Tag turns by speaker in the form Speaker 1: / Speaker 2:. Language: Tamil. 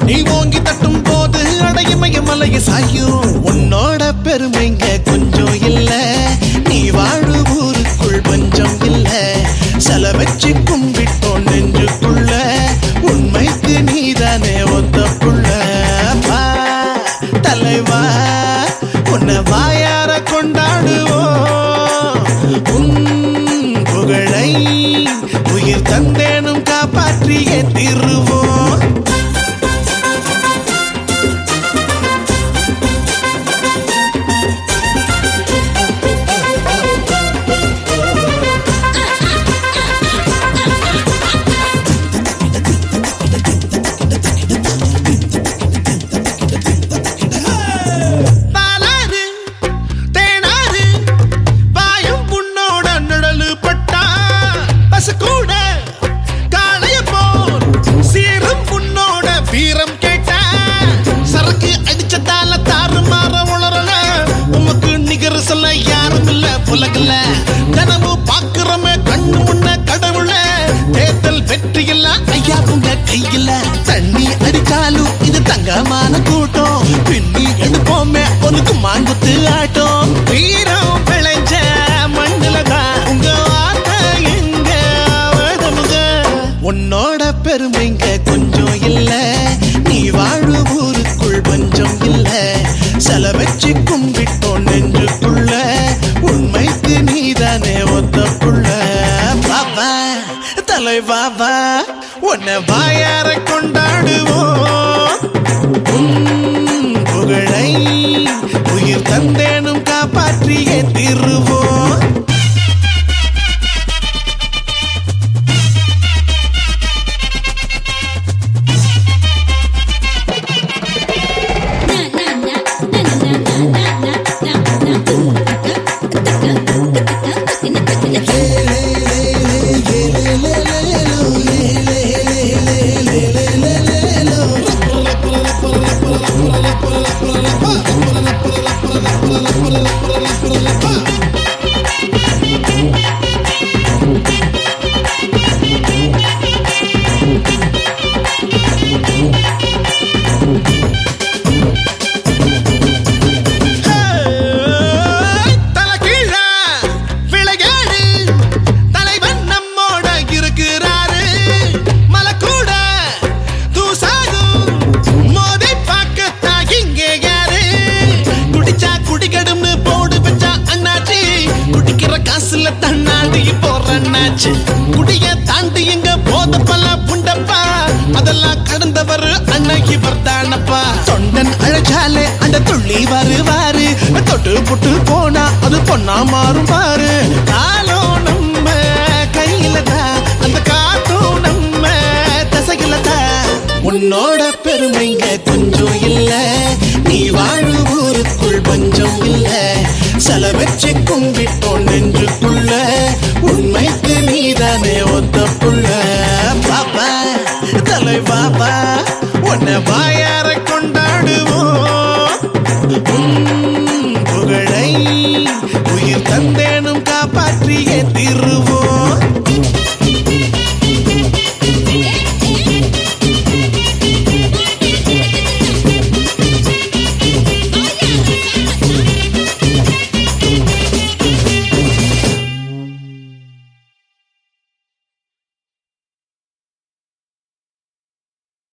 Speaker 1: நீ ஓங்கி தட்டும் போது அடையுமைய மலைய சாயும் உன்னோட பெருமைங்க கொஞ்சம் இல்ல நீ வாழு ஊருக்குள் பஞ்சம் இல்ல செல வச்சு கும்பிட்டோம் நெஞ்சுக்குள்ள உண்மைக்கு நீதானே ஒத்த புள்ள வா தலைவா உன்னை வாயார கொண்டாடுவோம் உன் புகழை உயிர் தந்தேனும் காப்பாற்றியே தீருவோம் பாலாறு தேனாறு பாயும் புண்ணோட நிழலு பட்டா பசு கூட காளைய போல் சீரும் புண்ணோட வீரம் கேட்டா சரக்கு அடிச்சதால தாறு மாற உளறல உமக்கு நிகர் சொல்ல யாரும் இல்ல புலகல கனவு பாக்குறமே கண்ணு முன்ன கடவுள தேர்தல் வெற்றி இல்ல ஐயா உங்க கையில தண்ணி அடிச்சாலும் இது தங்கமான கூட்டம் பின்னி எடுப்போமே உனக்கு மாங்குத்து ஆட்டம் வீரம் விளைஞ்ச மண்ணுல தான் உங்க வார்த்தை எங்க அவதமுக உன்னோட பெருமைங்க கொஞ்சம் இல்ல நீ வாழு ஊருக்குள் பஞ்சம் இல்ல செல வச்சு கும்பிட்டோம் நெஞ்சுக்குள்ள உண்மைக்கு நீதானே ஒத்த புள்ள பாபா தலை பாபா உன்னை வாயார கொண்டாடுவோம் உன் புகழை உயிர் தந்தேனும் காப்பாற்றியே தீருவோம் தலைகீழ விளையாடு தலைவன் நம்மோட இருக்கிறாரு மலக்கூட தூசாகும் மோதி பார்க்கத்தான் இங்க யாரு குடிச்சா குடிக்கடும்னு போடு வச்சா அண்ணாச்சி குடிக்கிற காசுல தண்ணாடி போற அண்ணாச்சி குடிய தாண்டி எங்க போத பல புண்டப்பா அதெல்லாம் கடந்தவர் அண்ணன் இவர் தானப்பா தொண்டன் அழைச்சாலே அந்த துள்ளி வருவாரு தொட்டு புட்டு போனா அது பொண்ணா மாறும் பாரு காலம் நம்ம கையில தான் அந்த காத்தும் நம்ம தசையில தான் உன்னோட பெருமைங்க கொஞ்சம் இல்ல நீ வாழு ஊருக்குள் பஞ்சம் இல்ல செல வச்சு கும்பிட்டோம் நெஞ்சுக்குள்ள உண்மைக்கு நீதானே ஒத்த புள்ள பாப்பா தலை பாப்பா உன்னை வாயார கொண்டாடுவோம் உன் புகழை உயிர் தந்தேனும் காப்பாற்றியே தீருவோம்